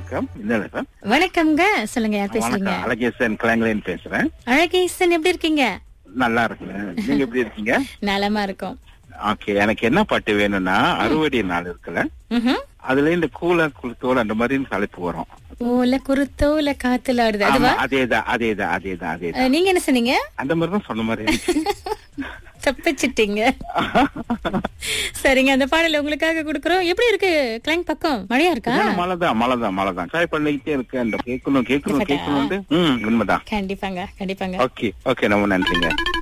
வணக்கம் என்ன சார் வணக்கம்ங்க சொல்லுங்க யார் பேசுறீங்க வணக்கம் அழகேசன் கிளங்கலேன்னு பேசுறேன் அழகேசன் எப்படி இருக்கீங்க நல்லா இருக்குங்க நீங்க எப்படி இருக்கீங்க நலமா இருக்கும் ஓகே எனக்கு என்ன பாட்டு வேணும்னா அறுவடை நாள் இருக்குல்ல ம்ஹும். அதுல இந்த கூல குளுத்தோல் அந்த மாதிரி தலைப்பு வரும் ஓல குருத்தோ இல்ல காத்துல ஆடுது ஆமா, அதுவா அதேதான் அதேதான் அதேதான் அதேதான் அஹ், நீங்க என்ன சொன்னீங்க அந்த மாதிரி தான் சொன்ன மாதிரி இருந்துச்சு. தப்பிச்சிட்டீங்க சரிங்க அந்த பாடல் உங்களுக்காக கொடுக்குறோம் எப்படி இருக்கு கிளைங் பக்கம் மழையா இருக்கா இல்ல, மழைதான் மழைதான் மழைதான் ட்ரை பண்ணிக்கிட்டே இருக்கு அந்த கேட்கணும் கேட்கணும் கேட்கட்டா? கேட்கணும் ம் உண்மைதான் கண்டிப்பாங்க கண்டிப்பாங்க ஓகே ஓகே ரொம்ப நன்றிங்க